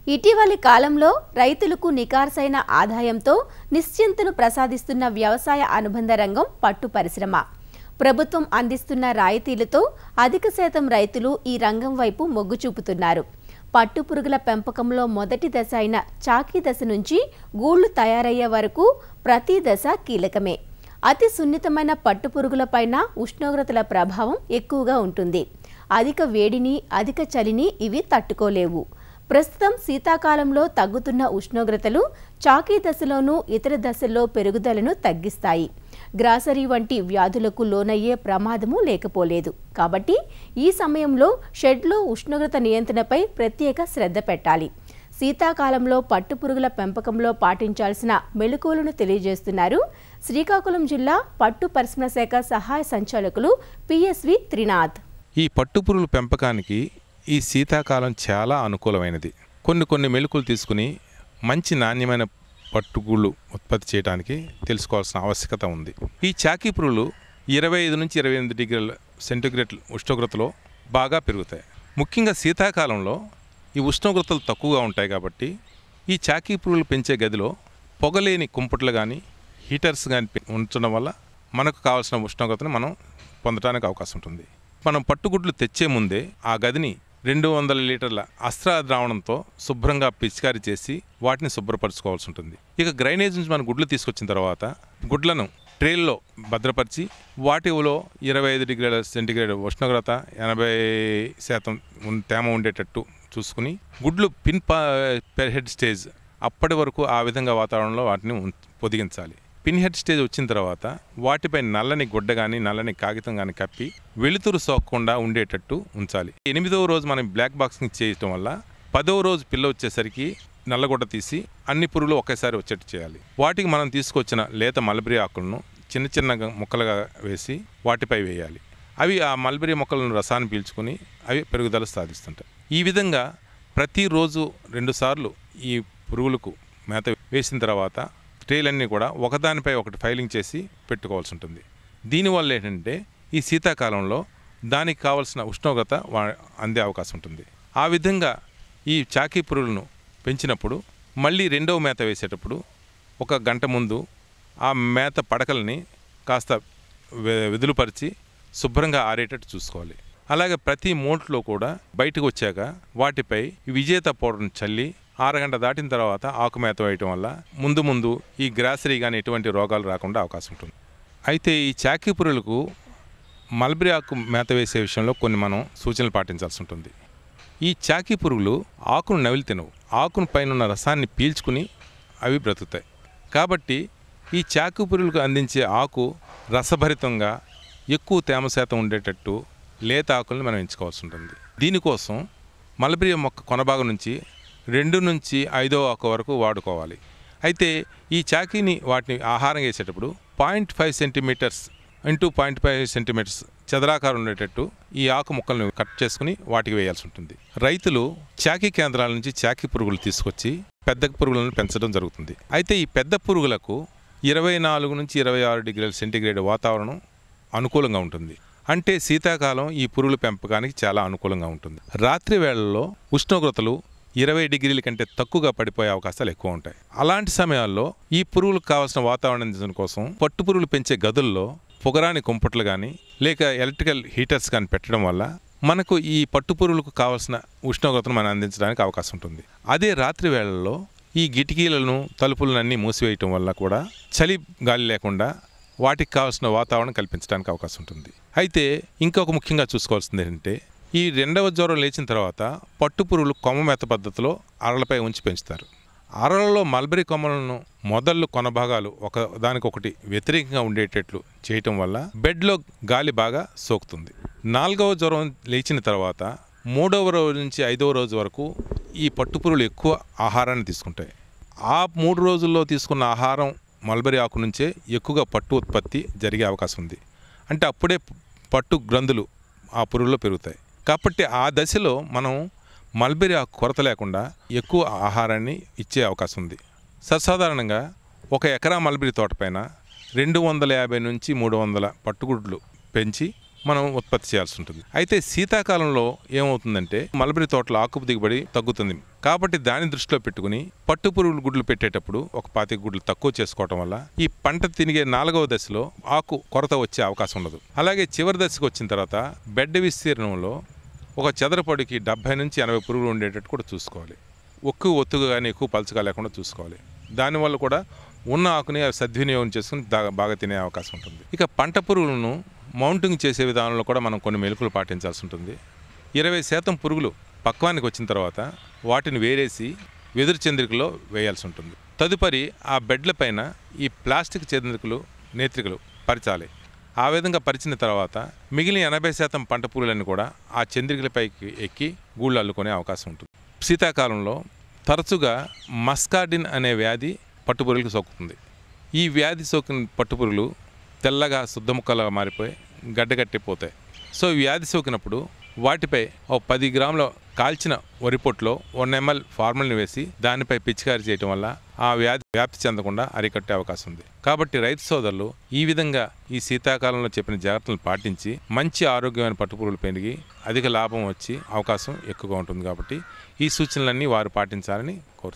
ఇటీవలి కాలంలో రైతులకు నికార్సైన ఆదాయంతో నిశ్చింతను ప్రసాదిస్తున్న వ్యవసాయ అనుబంధ రంగం పట్టు పరిశ్రమ ప్రభుత్వం అందిస్తున్న రాయితీలతో అధిక శాతం రైతులు ఈ రంగం వైపు మొగ్గు చూపుతున్నారు పట్టు పురుగుల పెంపకంలో మొదటి దశ అయిన చాకీ దశ నుంచి గూళ్లు తయారయ్యే వరకు ప్రతి దశ కీలకమే అతి సున్నితమైన పట్టు పురుగులపైన ఉష్ణోగ్రతల ప్రభావం ఎక్కువగా ఉంటుంది అధిక వేడిని అధిక చలిని ఇవి తట్టుకోలేవు ప్రస్తుతం శీతాకాలంలో తగ్గుతున్న ఉష్ణోగ్రతలు చాకీ దశలోనూ ఇతర దశల్లో పెరుగుదలను తగ్గిస్తాయి గ్రాసరీ వంటి వ్యాధులకు లోనయ్యే ప్రమాదము లేకపోలేదు కాబట్టి ఈ సమయంలో షెడ్లో ఉష్ణోగ్రత నియంత్రణపై ప్రత్యేక శ్రద్ధ పెట్టాలి శీతాకాలంలో పట్టుపురుగుల పెంపకంలో పాటించాల్సిన మెళుకువలను తెలియజేస్తున్నారు శ్రీకాకుళం జిల్లా పట్టు పరిశ్రమ శాఖ సహాయ సంచాలకులు పిఎస్వి త్రినాథ్ ఈ పట్టుపురుగుల పెంపకానికి ఈ శీతాకాలం చాలా అనుకూలమైనది కొన్ని కొన్ని మెలకులు తీసుకుని మంచి నాణ్యమైన పట్టుగుళ్ళు ఉత్పత్తి చేయడానికి తెలుసుకోవాల్సిన ఆవశ్యకత ఉంది ఈ చాకీ పురుగులు ఇరవై ఐదు నుంచి ఇరవై ఎనిమిది డిగ్రీల సెంటీగ్రేడ్ ఉష్ణోగ్రతలో బాగా పెరుగుతాయి ముఖ్యంగా శీతాకాలంలో ఈ ఉష్ణోగ్రతలు తక్కువగా ఉంటాయి కాబట్టి ఈ చాకీ పురుగులు పెంచే గదిలో పొగలేని కుంపట్లు కానీ హీటర్స్ కానీ ఉంచడం వల్ల మనకు కావాల్సిన ఉష్ణోగ్రతను మనం పొందడానికి అవకాశం ఉంటుంది మనం పట్టుగుడ్లు తెచ్చే ముందే ఆ గదిని రెండు వందల లీటర్ల అస్త్ర ద్రావణంతో శుభ్రంగా పిచికారీ చేసి వాటిని శుభ్రపరచుకోవాల్సి ఉంటుంది ఇక గ్రైనేజ్ నుంచి మనం గుడ్లు తీసుకొచ్చిన తర్వాత గుడ్లను ట్రేల్లో భద్రపరిచి వాటిలో ఇరవై ఐదు డిగ్రీల సెంటీగ్రేడ్ ఉష్ణోగ్రత ఎనభై శాతం ఉన్- తేమ ఉండేటట్టు చూసుకుని గుడ్లు పిన్ పెర్ హెడ్ స్టేజ్ అప్పటి వరకు ఆ విధంగా వాతావరణంలో వాటిని ఉం- పొదిగించాలి పిన్ హెడ్ స్టేజ్ వచ్చిన తర్వాత వాటిపై నల్లని గుడ్డ కానీ నల్లని కాగితం కానీ కప్పి వెలుతురు సోకకుండా ఉండేటట్టు ఉంచాలి ఎనిమిదవ రోజు మనం బ్లాక్ బాక్సింగ్ చేయటం వల్ల పదవ రోజు పిల్ల వచ్చేసరికి నల్లగొడ్డ తీసి అన్ని పురుగులు ఒకేసారి వచ్చేట్టు చేయాలి వాటికి మనం తీసుకొచ్చిన లేత మలబరీ ఆకులను చిన్న చిన్నగా ముక్కలుగా వేసి వాటిపై వేయాలి అవి ఆ మల్బరీ మొక్కలను రసాన్ని పీల్చుకుని అవి పెరుగుదల సాధిస్తుంటాయి ఈ విధంగా ప్రతిరోజు రెండుసార్లు ఈ పురుగులకు మేత వేసిన తర్వాత ట్రేలన్నీ కూడా ఒకదానిపై ఒకటి ఫైలింగ్ చేసి పెట్టుకోవాల్సి ఉంటుంది దీనివల్ల ఏంటంటే ఈ శీతాకాలంలో దానికి కావలసిన ఉష్ణోగ్రత వా- అందే అవకాశం ఉంటుంది ఆ విధంగా ఈ చాకీ పురుగులను పెంచినప్పుడు మళ్ళీ రెండవ మేత వేసేటప్పుడు ఒక గంట ముందు ఆ మేత పడకల్ని కాస్త వె- వెదులుపరిచి శుభ్రంగా ఆరేటట్టు చూసుకోవాలి అలాగే ప్రతి మోట్లో కూడా బయటకు వచ్చాక వాటిపై ఈ విజేత పౌడర్ని చల్లి ఆరగంట దాటిన తర్వాత ఆకు మేత వేయటం వల్ల ముందు ముందు ఈ గ్రాసరీ కానీ ఎటువంటి రోగాలు రాకుండా అవకాశం ఉంటుంది అయితే ఈ చాకీ పురుగులకు మల్బరీ ఆకు మేత వేసే విషయంలో కొన్ని మనం సూచనలు పాటించాల్సి ఉంటుంది ఈ చాకీ పురుగులు ఆకును నవిలి తినవు ఆకును పైన ఉన్న రసాన్ని పీల్చుకుని అవి బ్రతుకుతాయి కాబట్టి ఈ చాకీ పురుగులకు అందించే ఆకు రసభరితంగా ఎక్కువ తేమ శాతం ఉండేటట్టు లేత ఆకుల్ని మనం ఎంచుకోవాల్సి ఉంటుంది దీనికోసం మలబరీ మొక్క కొనభాగం నుంచి రెండు నుంచి ఐదో ఆకు వరకు వాడుకోవాలి అయితే ఈ చాకీని వాటిని ఆహారం వేసేటప్పుడు point five centimetres into point five centimetres చదరాకారం ఉండేటట్టు ఈ ఆకు ముక్కలను కట్ చేసుకుని వాటికి వేయాల్సి ఉంటుంది రైతులు చాకీ కేంద్రాల నుంచి చాకీ పురుగులు తీసుకొచ్చి పెద్ద పురుగులను పెంచడం జరుగుతుంది అయితే ఈ పెద్ద పురుగులకు ఇరవై నాలుగు నుంచి ఇరవై ఆరు డిగ్రీల సెంటీగ్రేడ్ వాతావరణం అనుకూలంగా ఉంటుంది అంటే శీతాకాలం ఈ పురుగుల పెంపకానికి చాలా అనుకూలంగా ఉంటుంది రాత్రి వేళల్లో ఉష్ణోగ్రతలు ఇరవై డిగ్రీల కంటే తక్కువగా పడిపోయే అవకాశాలు ఎక్కువ ఉంటాయి అలాంటి సమయాల్లో ఈ పురుగులకు కావాల్సిన వాతావరణం అందించడం కోసం పట్టు పురుగులు పెంచే గదుల్లో పొగరాని కుంపట్లు కానీ లేక ఎలక్ట్రికల్ హీటర్స్ కానీ పెట్టడం వల్ల మనకు ఈ పట్టు పురుగులకు కావాల్సిన ఉష్ణోగ్రతను మనం అందించడానికి అవకాశం ఉంటుంది అదే రాత్రి వేళల్లో ఈ కిటికీలను తలుపులను అన్నీ మూసివేయటం వల్ల కూడా చలి గాలి లేకుండా వాటికి కావాల్సిన వాతావరణం కల్పించడానికి అవకాశం ఉంటుంది అయితే ఇంకొక ముఖ్యంగా చూసుకోవాల్సింది ఏంటంటే ఈ రెండవ జ్వరం లేచిన తర్వాత పట్టు పురుగులు కొమ్మ మేత పద్ధతిలో అరలపై ఉంచి పెంచుతారు అరలలో మల్బరీ కొమ్మలను మొదళ్ళు కొన భాగాలు ఒక దానికొకటి వ్యతిరేకంగా ఉండేటట్లు చేయటం వల్ల బెడ్లో గాలి బాగా సోకుతుంది నాలుగవ జ్వరం లేచిన తర్వాత మూడవ రోజు నుంచి ఐదవ రోజు వరకు ఈ పట్టుపురుగులు ఎక్కువ ఆహారాన్ని తీసుకుంటాయి ఆ మూడు రోజుల్లో తీసుకున్న ఆహారం మల్బరీ ఆకు నుంచే ఎక్కువగా పట్టు ఉత్పత్తి జరిగే అవకాశం ఉంది అంటే అప్పుడే పట్టు గ్రంథులు ఆ పురుగుల్లో పెరుగుతాయి కాబట్టి ఆ దశలో మనం మల్బెరీ ఆకు కొరత లేకుండా ఎక్కువ ఆహారాన్ని ఇచ్చే అవకాశం ఉంది సర్వసాధారణంగా ఒక ఎకరా మల్బెరీ తోటపైన రెండు వందల యాభై నుంచి మూడు వందల పట్టుగుడ్లు పెంచి మనం ఉత్పత్తి చేయాల్సి ఉంటుంది అయితే శీతాకాలంలో ఏమవుతుందంటే మలబరీ తోటలో ఆకుపు దిగుబడి తగ్గుతుంది కాబట్టి దాన్ని దృష్టిలో పెట్టుకుని పట్టు పురుగులు గుడ్లు పెట్టేటప్పుడు ఒక పాతిక గుడ్లు తక్కువ చేసుకోవటం వల్ల ఈ పంట తినిగే నాలుగవ దశలో ఆకు కొరత వచ్చే అవకాశం ఉండదు అలాగే చివరి దశకు వచ్చిన తర్వాత బెడ్ విస్తీర్ణంలో ఒక చదరపొడికి డెబ్బై నుంచి ఎనభై పురుగులు ఉండేటట్టు కూడా చూసుకోవాలి ఒక్కు ఒత్తుగా కానీ ఎక్కువ పలుచగా లేకుండా చూసుకోవాలి దానివల్ల కూడా ఉన్న ఆకుని అవి సద్వినియోగం చేసుకుని దా- బాగా తినే అవకాశం ఉంటుంది ఇక పంట పురుగులను మౌంటింగ్ చేసే విధానంలో కూడా మనం కొన్ని మెలకులు పాటించాల్సి ఉంటుంది ఇరవై శాతం పురుగులు పక్వానికి వచ్చిన తర్వాత వాటిని వేరేసి వెదురు చంద్రికలో వేయాల్సి ఉంటుంది తదుపరి ఆ బెడ్ల పైన ఈ ప్లాస్టిక్ చంద్రికలు నేత్రికలు పరిచాలి ఆ విధంగా పరిచిన తర్వాత మిగిలిన ఎనభై శాతం పంట పురుగులన్నీ కూడా ఆ చంద్రికలపైకి ఎక్కి గూళ్ళు అల్లుకునే అవకాశం ఉంటుంది శీతాకాలంలో తరచుగా మస్కార్డిన్ అనే వ్యాధి పట్టుపురుగులకు సోకుతుంది ఈ వ్యాధి సోకిన పట్టుపురుగులు తెల్లగా శుద్ధముక్కలుగా మారిపోయి గడ్డగట్టిపోతాయి సో ఈ వ్యాధి సోకినప్పుడు వాటిపై ఓ పది గ్రాముల కాల్చిన వరి పొట్టులో వన్ ఎంఎల్ ఫార్మల్ని వేసి దానిపై పిచికారీ చేయటం వల్ల ఆ వ్యాధి వ్యాప్తి చెందకుండా అరికట్టే అవకాశం ఉంది కాబట్టి రైతు సోదరులు ఈ విధంగా ఈ శీతాకాలంలో చెప్పిన జాగ్రత్తలను పాటించి మంచి ఆరోగ్యమైన పట్టుపురుగులు పెరిగి అధిక లాభం వచ్చి అవకాశం ఎక్కువగా ఉంటుంది కాబట్టి ఈ సూచనలన్నీ వారు పాటించాలని కోరుతున్నాను